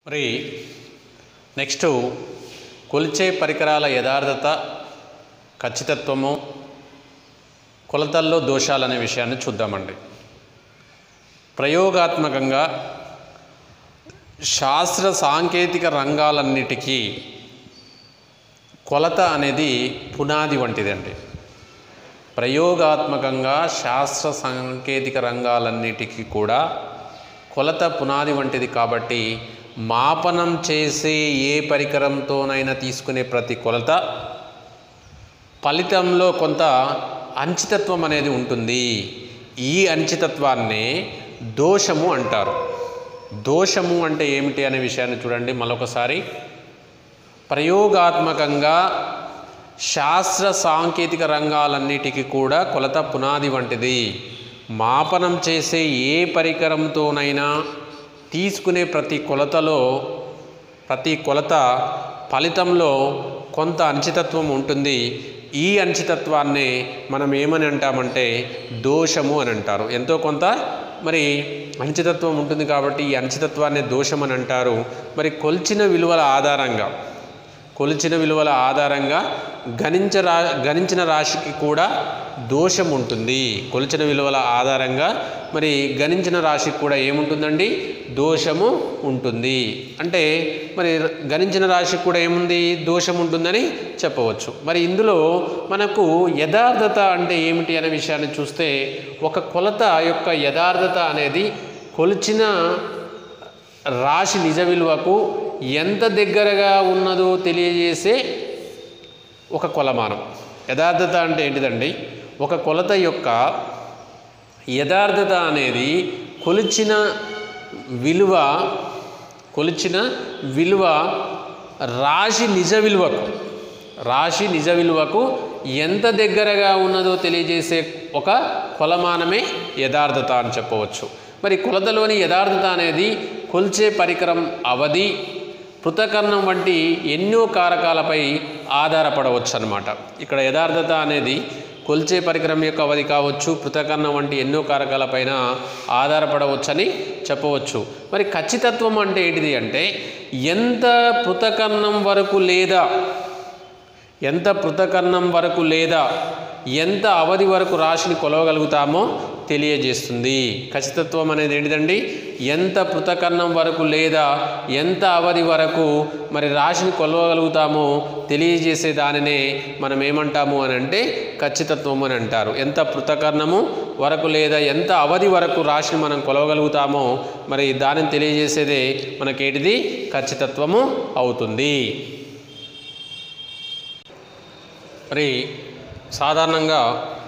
మరి నెక్స్ట్ కొలిచే పరికరాల యథార్థత ఖచ్చితత్వము కొలతల్లో దోషాలనే విషయాన్ని చూద్దామండి ప్రయోగాత్మకంగా శాస్త్ర సాంకేతిక రంగాలన్నిటికీ కొలత అనేది పునాది వంటిదండి ప్రయోగాత్మకంగా శాస్త్ర సాంకేతిక రంగాలన్నిటికీ కూడా కొలత పునాది వంటిది కాబట్టి మాపనం చేసే ఏ పరికరంతోనైనా తీసుకునే ప్రతి కొలత ఫలితంలో కొంత అంచితత్వం అనేది ఉంటుంది ఈ అంచితత్వాన్ని దోషము అంటారు దోషము అంటే ఏమిటి అనే విషయాన్ని చూడండి మరొకసారి ప్రయోగాత్మకంగా శాస్త్ర సాంకేతిక రంగాలన్నిటికీ కూడా కొలత పునాది వంటిది మాపనం చేసే ఏ పరికరంతోనైనా తీసుకునే ప్రతి కొలతలో ప్రతి కొలత ఫలితంలో కొంత అంచితత్వం ఉంటుంది ఈ అంచితత్వాన్ని మనం ఏమని అంటామంటే దోషము అని అంటారు ఎంతో కొంత మరి అంచితత్వం ఉంటుంది కాబట్టి ఈ అంచితత్వాన్ని దోషం అని అంటారు మరి కొల్చిన విలువల ఆధారంగా కొలిచిన విలువల ఆధారంగా గణించరా గణించిన రాశికి కూడా దోషం ఉంటుంది కొలిచిన విలువల ఆధారంగా మరి గణించిన రాశికి కూడా ఏముంటుందండి దోషము ఉంటుంది అంటే మరి గణించిన రాశికి కూడా ఏముంది దోషం ఉంటుందని చెప్పవచ్చు మరి ఇందులో మనకు యథార్థత అంటే ఏమిటి అనే విషయాన్ని చూస్తే ఒక కొలత యొక్క యథార్థత అనేది కొలిచిన రాశి నిజ విలువకు ఎంత దగ్గరగా ఉన్నదో తెలియజేసే ఒక కొలమానం యథార్థత అంటే ఏంటిదండి ఒక కొలత యొక్క యథార్థత అనేది కొలిచిన విలువ కొలిచిన విలువ రాశి నిజ విలువకు రాశి నిజ విలువకు ఎంత దగ్గరగా ఉన్నదో తెలియజేసే ఒక కొలమానమే యథార్థత అని చెప్పవచ్చు మరి కొలతలోని యథార్థత అనేది కొల్చే పరికరం అవధి పృథకర్ణం వంటి ఎన్నో కారకాలపై ఆధారపడవచ్చు అన్నమాట ఇక్కడ యథార్థత అనేది కొల్చే పరికరం యొక్క అవధి కావచ్చు పృథకర్ణం వంటి ఎన్నో కారకాలపైన ఆధారపడవచ్చని చెప్పవచ్చు మరి ఖచ్చితత్వం అంటే ఏంటిది అంటే ఎంత పృథకర్ణం వరకు లేదా ఎంత పృథకర్ణం వరకు లేదా ఎంత అవధి వరకు రాశిని కొలవగలుగుతామో తెలియజేస్తుంది ఖచ్చితత్వం అనేది ఏంటిదండి ఎంత పృథకర్ణం వరకు లేదా ఎంత అవధి వరకు మరి రాశిని కొలవగలుగుతామో తెలియజేసే దానినే మనం ఏమంటాము అని అంటే ఖచ్చితత్వం అని అంటారు ఎంత పృథకర్ణము వరకు లేదా ఎంత అవధి వరకు రాశిని మనం కొలవగలుగుతామో మరి దానిని తెలియజేసేదే మనకేటిది ఖచ్చితత్వము అవుతుంది మరి సాధారణంగా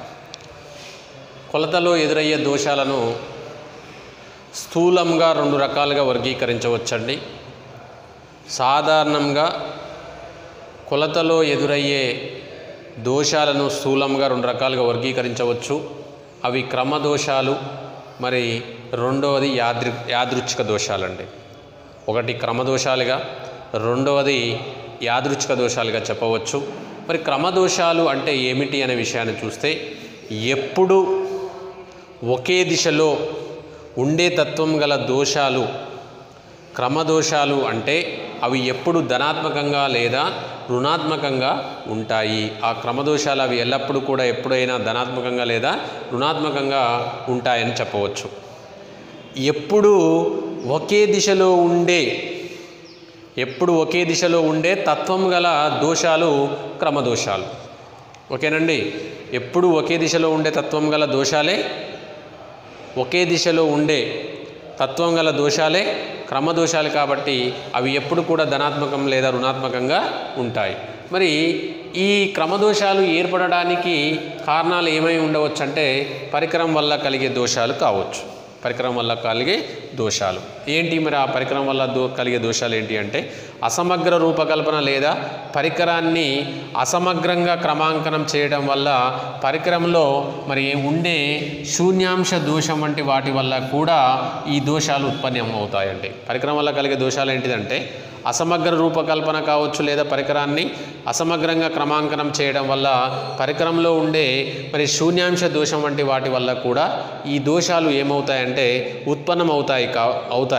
కొలతలో ఎదురయ్యే దోషాలను స్థూలంగా రెండు రకాలుగా వర్గీకరించవచ్చండి సాధారణంగా కొలతలో ఎదురయ్యే దోషాలను స్థూలంగా రెండు రకాలుగా వర్గీకరించవచ్చు అవి క్రమదోషాలు మరి రెండవది యాదృ యాదృచ్ఛిక దోషాలండి ఒకటి క్రమదోషాలుగా రెండవది యాదృచ్ఛిక దోషాలుగా చెప్పవచ్చు మరి క్రమదోషాలు అంటే ఏమిటి అనే విషయాన్ని చూస్తే ఎప్పుడు ఒకే దిశలో ఉండే తత్వం గల దోషాలు క్రమదోషాలు అంటే అవి ఎప్పుడు ధనాత్మకంగా లేదా రుణాత్మకంగా ఉంటాయి ఆ క్రమదోషాలు అవి ఎల్లప్పుడూ కూడా ఎప్పుడైనా ధనాత్మకంగా లేదా రుణాత్మకంగా ఉంటాయని చెప్పవచ్చు ఎప్పుడు ఒకే దిశలో ఉండే ఎప్పుడు ఒకే దిశలో ఉండే తత్వం గల దోషాలు క్రమదోషాలు ఓకేనండి ఎప్పుడు ఒకే దిశలో ఉండే తత్వం గల దోషాలే ఒకే దిశలో ఉండే తత్వం గల దోషాలే క్రమదోషాలు కాబట్టి అవి ఎప్పుడు కూడా ధనాత్మకం లేదా రుణాత్మకంగా ఉంటాయి మరి ఈ క్రమదోషాలు ఏర్పడడానికి కారణాలు ఏమై ఉండవచ్చు అంటే పరికరం వల్ల కలిగే దోషాలు కావచ్చు పరికరం వల్ల కలిగే దోషాలు ఏంటి మరి ఆ పరికరం వల్ల దో కలిగే దోషాలు ఏంటి అంటే అసమగ్ర రూపకల్పన లేదా పరికరాన్ని అసమగ్రంగా క్రమాంకనం చేయడం వల్ల పరికరంలో మరి ఉండే శూన్యాంశ దోషం వంటి వాటి వల్ల కూడా ఈ దోషాలు ఉత్పన్నం అవుతాయండి పరికరం వల్ల కలిగే దోషాలు ఏంటిదంటే అసమగ్ర రూపకల్పన కావచ్చు లేదా పరికరాన్ని అసమగ్రంగా క్రమాంకనం చేయడం వల్ల పరికరంలో ఉండే మరి శూన్యాంశ దోషం వంటి వాటి వల్ల కూడా ఈ దోషాలు ఏమవుతాయంటే ఉత్పన్నం అవుతాయి కా అవుతాయి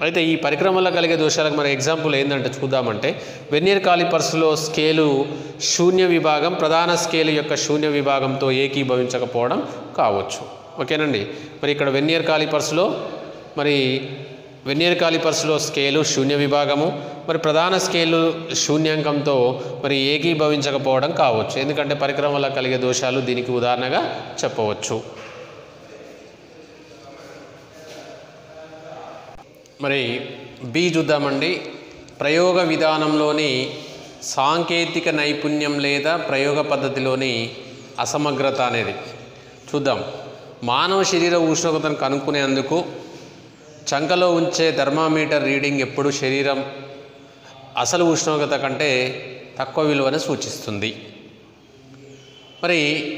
అయితే ఈ పరికరం వల్ల కలిగే దోషాలకు మరి ఎగ్జాంపుల్ ఏంటంటే చూద్దామంటే వెన్నీర్ కాలిపర్స్లో స్కేలు శూన్య విభాగం ప్రధాన స్కేలు యొక్క శూన్య విభాగంతో ఏకీభవించకపోవడం కావచ్చు ఓకేనండి మరి ఇక్కడ వెన్నీర్ కాలిపర్స్లో మరి వెన్నీర్ కాలిపర్స్లో స్కేలు శూన్య విభాగము మరి ప్రధాన స్కేలు శూన్యాంకంతో మరి ఏకీభవించకపోవడం కావచ్చు ఎందుకంటే పరికరం వల్ల కలిగే దోషాలు దీనికి ఉదాహరణగా చెప్పవచ్చు మరి బి చూద్దామండి ప్రయోగ విధానంలోని సాంకేతిక నైపుణ్యం లేదా ప్రయోగ పద్ధతిలోని అసమగ్రత అనేది చూద్దాం మానవ శరీర ఉష్ణోగ్రతను కనుక్కునేందుకు చంకలో ఉంచే థర్మామీటర్ రీడింగ్ ఎప్పుడు శరీరం అసలు ఉష్ణోగ్రత కంటే తక్కువ విలువను సూచిస్తుంది మరి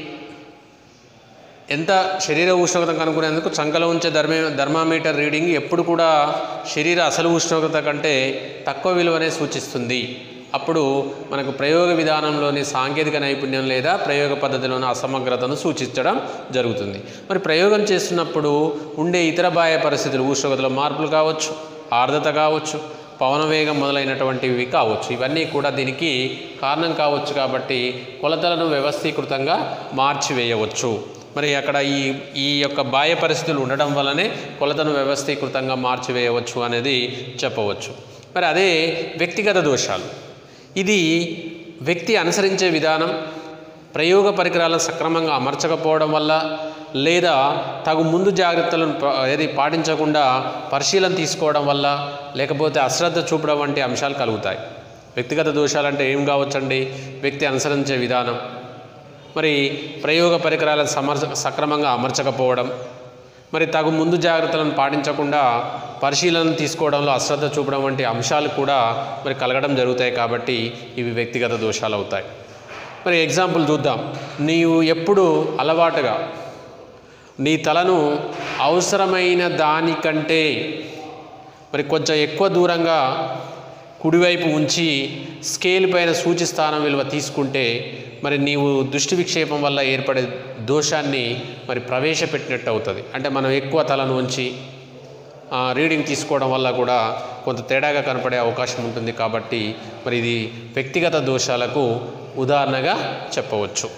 ఎంత శరీర ఉష్ణోగ్రత కనుక్కునేందుకు చంకలో ఉంచే ధర్మే థర్మామీటర్ రీడింగ్ ఎప్పుడు కూడా శరీర అసలు ఉష్ణోగ్రత కంటే తక్కువ విలువనే సూచిస్తుంది అప్పుడు మనకు ప్రయోగ విధానంలోని సాంకేతిక నైపుణ్యం లేదా ప్రయోగ పద్ధతిలోని అసమగ్రతను సూచించడం జరుగుతుంది మరి ప్రయోగం చేస్తున్నప్పుడు ఉండే ఇతర బాహ్య పరిస్థితులు ఉష్ణోగ్రతలో మార్పులు కావచ్చు ఆర్ద్రత కావచ్చు పవనవేగం మొదలైనటువంటివి కావచ్చు ఇవన్నీ కూడా దీనికి కారణం కావచ్చు కాబట్టి కొలతలను వ్యవస్థీకృతంగా మార్చివేయవచ్చు మరి అక్కడ ఈ ఈ యొక్క బాహ్య పరిస్థితులు ఉండడం వల్లనే కొలతను వ్యవస్థీకృతంగా మార్చివేయవచ్చు అనేది చెప్పవచ్చు మరి అదే వ్యక్తిగత దోషాలు ఇది వ్యక్తి అనుసరించే విధానం ప్రయోగ పరికరాలను సక్రమంగా అమర్చకపోవడం వల్ల లేదా తగు ముందు జాగ్రత్తలను ప- ఏది పాటించకుండా పరిశీలన తీసుకోవడం వల్ల లేకపోతే అశ్రద్ధ చూపడం వంటి అంశాలు కలుగుతాయి వ్యక్తిగత దోషాలంటే ఏం కావచ్చండి వ్యక్తి అనుసరించే విధానం మరి ప్రయోగ పరికరాలను సమర్ సక్రమంగా అమర్చకపోవడం మరి తగు ముందు జాగ్రత్తలను పాటించకుండా పరిశీలన తీసుకోవడంలో అశ్రద్ధ చూపడం వంటి అంశాలు కూడా మరి కలగడం జరుగుతాయి కాబట్టి ఇవి వ్యక్తిగత దోషాలు అవుతాయి మరి ఎగ్జాంపుల్ చూద్దాం నీవు ఎప్పుడు అలవాటుగా నీ తలను అవసరమైన దానికంటే మరి కొంచెం ఎక్కువ దూరంగా కుడివైపు ఉంచి స్కేల్ పైన సూచిస్థానం విలువ తీసుకుంటే మరి నీవు దృష్టి విక్షేపం వల్ల ఏర్పడే దోషాన్ని మరి ప్రవేశపెట్టినట్టు అవుతుంది అంటే మనం ఎక్కువ తలను ఉంచి ఆ, రీడింగ్ తీసుకోవడం వల్ల కూడా కొంత తేడాగా కనపడే అవకాశం ఉంటుంది కాబట్టి మరి ఇది వ్యక్తిగత దోషాలకు ఉదాహరణగా చెప్పవచ్చు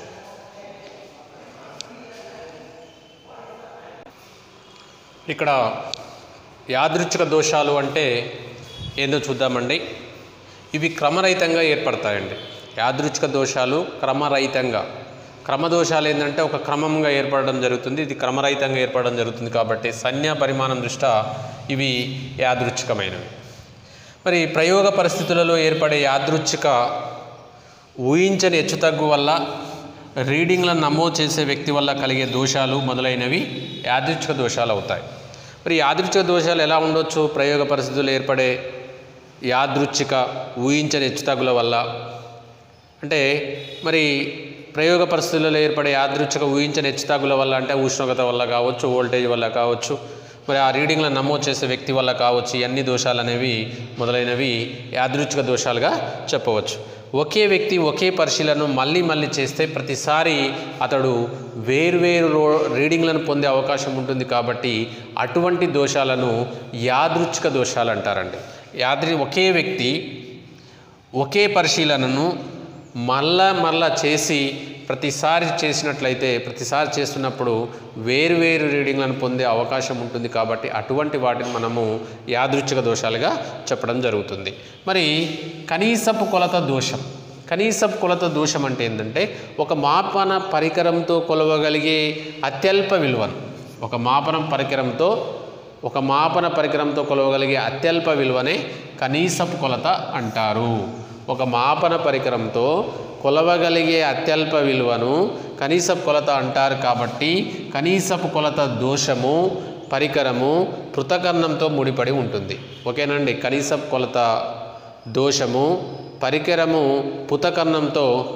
ఇక్కడ యాదృచ్ఛిక దోషాలు అంటే ఏందో చూద్దామండి ఇవి క్రమరహితంగా ఏర్పడతాయండి యాదృచ్ఛిక దోషాలు క్రమరహితంగా క్రమదోషాలు ఏంటంటే ఒక క్రమంగా ఏర్పడడం జరుగుతుంది ఇది క్రమరహితంగా ఏర్పడడం జరుగుతుంది కాబట్టి సంజ్ఞా పరిమాణం దృష్ట్యా ఇవి యాదృచ్ఛికమైనవి మరి ప్రయోగ పరిస్థితులలో ఏర్పడే యాదృచ్ఛిక ఊహించని హెచ్చుతగ్గు వల్ల రీడింగ్లను నమోదు చేసే వ్యక్తి వల్ల కలిగే దోషాలు మొదలైనవి యాదృచ్ఛిక దోషాలు అవుతాయి మరి యాదృచ్ఛిక దోషాలు ఎలా ఉండొచ్చు ప్రయోగ పరిస్థితుల్లో ఏర్పడే యాదృచ్ఛిక ఊహించని హెచ్చుతగ్గుల వల్ల అంటే మరి ప్రయోగ పరిస్థితుల్లో ఏర్పడే యాదృచ్ఛిక ఊహించని హెచ్చుతగ్గుల వల్ల అంటే ఉష్ణోగ్రత వల్ల కావచ్చు వోల్టేజ్ వల్ల కావచ్చు మరి ఆ రీడింగ్లను నమోదు చేసే వ్యక్తి వల్ల కావచ్చు ఈ అన్ని దోషాలు అనేవి మొదలైనవి యాదృచ్ఛిక దోషాలుగా చెప్పవచ్చు ఒకే వ్యక్తి ఒకే పరిశీలనను మళ్ళీ మళ్ళీ చేస్తే ప్రతిసారి అతడు వేర్వేరు రో రీడింగ్లను పొందే అవకాశం ఉంటుంది కాబట్టి అటువంటి దోషాలను యాదృచ్ఛిక దోషాలు అంటారండి యాదృ ఒకే వ్యక్తి ఒకే పరిశీలనను మళ్ళా మళ్ళా చేసి ప్రతిసారి చేసినట్లయితే ప్రతిసారి చేస్తున్నప్పుడు వేరువేరు రీడింగ్లను పొందే అవకాశం ఉంటుంది కాబట్టి అటువంటి వాటిని మనము యాదృచ్ఛిక దోషాలుగా చెప్పడం జరుగుతుంది మరి కనీసపు కొలత దోషం కనీసపు కొలత దోషం అంటే ఏంటంటే ఒక మాపన పరికరంతో కొలవగలిగే అత్యల్ప విలువను ఒక మాపన పరికరంతో ఒక మాపన పరికరంతో కొలవగలిగే అత్యల్ప విలువనే కనీసపు కొలత అంటారు ఒక మాపన పరికరంతో కొలవగలిగే అత్యల్ప విలువను కనీసపు కొలత అంటారు కాబట్టి కనీసపు కొలత దోషము పరికరము పృథకరణంతో ముడిపడి ఉంటుంది ఓకేనండి కనీసపు కొలత దోషము పరికరము పుతకర్ణంతో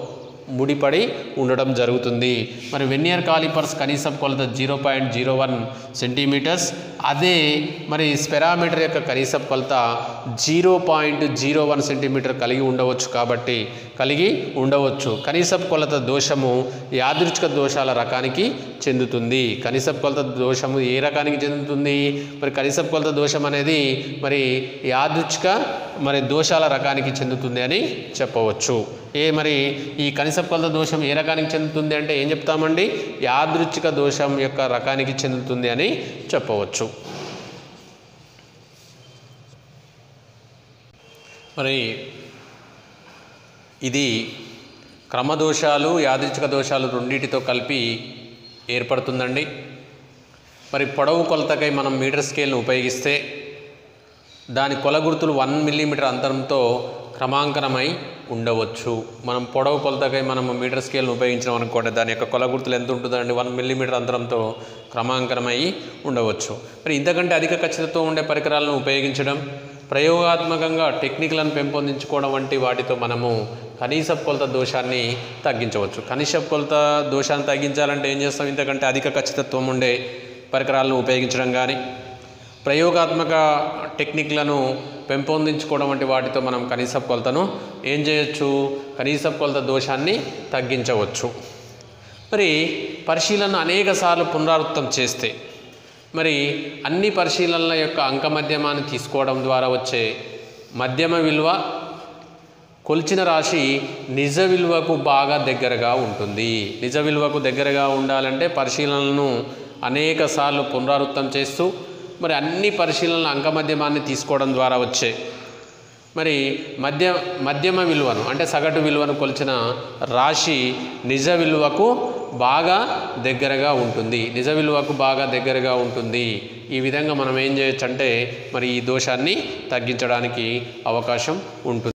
ముడిపడి ఉండడం జరుగుతుంది మరి వెనియర్ కాలిపర్స్ కనీసం కొలత zero point zero one centimetres అదే మరి స్పెరామీటర్ యొక్క కనీస కొలత zero point zero one centimetre కలిగి ఉండవచ్చు కాబట్టి కలిగి ఉండవచ్చు కనీస కొలత దోషము యాదృచ్ఛిక దోషాల రకానికి చెందుతుంది కనీస కొలత దోషము ఏ రకానికి చెందుతుంది మరి కనీస కొలత దోషం అనేది మరి యాదృచ్ఛిక మరి దోషాల రకానికి చెందుతుంది అని చెప్పవచ్చు ఏ మరి ఈ కనీస కొలత దోషం ఏ రకానికి చెందుతుంది అంటే ఏం చెప్తామండి యాదృచ్ఛిక దోషం యొక్క రకానికి చెందుతుంది అని చెప్పవచ్చు మరి ఇది క్రమదోషాలు యాదృచ్ఛిక దోషాలు రెండింటితో కలిపి ఏర్పడుతుందండి మరి పొడవు కొలతకై మనం మీటర్ స్కేల్ను ఉపయోగిస్తే దాని కొల గుర్తులు వన్ మిల్లీమీటర్ అంతరంతో క్రమాంకనమై ఉండవచ్చు మనం పొడవు కొలతకై మనం మీటర్ స్కేల్ను ఉపయోగించినాం అనుకోండి దాని యొక్క కొల గుర్తులు ఎంత ఉంటుందండి వన్ మిల్లీమీటర్ అంతరంతో క్రమాంకనమై ఉండవచ్చు మరి ఇంతకంటే అధిక ఖచ్చితత్వం ఉండే పరికరాలను ఉపయోగించడం ప్రయోగాత్మకంగా టెక్నిక్లను పెంపొందించుకోవడం వంటి వాటితో మనము కనీస కొలత దోషాన్ని తగ్గించవచ్చు కనీస కొలత దోషాన్ని తగ్గించాలంటే ఏం చేస్తాం ఇంతకంటే అధిక ఖచ్చితత్వం ఉండే పరికరాలను ఉపయోగించడం కానీ ప్రయోగాత్మక టెక్నిక్లను పెంపొందించుకోవడం వంటి వాటితో మనం కనీస కొలతను ఏం చేయొచ్చు కనీస కొలత దోషాన్ని తగ్గించవచ్చు మరి పరిశీలన అనేక సార్లు పునరావృతం చేస్తే మరి అన్ని పరిశీలనల యొక్క అంక మధ్యమాన్ని తీసుకోవడం ద్వారా వచ్చే మధ్యమ విలువ కొలిచిన రాశి నిజ విలువకు బాగా దగ్గరగా ఉంటుంది నిజ విలువకు దగ్గరగా ఉండాలంటే పరిశీలనలను అనేక సార్లు పునరావృతం చేస్తూ మరి అన్ని పరిశీలనల అంక మధ్యమాన్ని తీసుకోవడం ద్వారా వచ్చే మరి మధ్య మధ్యమ విలువను అంటే సగటు విలువను కొలిచిన రాశి నిజ విలువకు బాగా దగ్గరగా ఉంటుంది నిజ విలువకు బాగా దగ్గరగా ఉంటుంది ఈ విధంగా మనం ఏం చేయొచ్చు అంటే మరి ఈ దోషాన్ని తగ్గించడానికి అవకాశం ఉంటుంది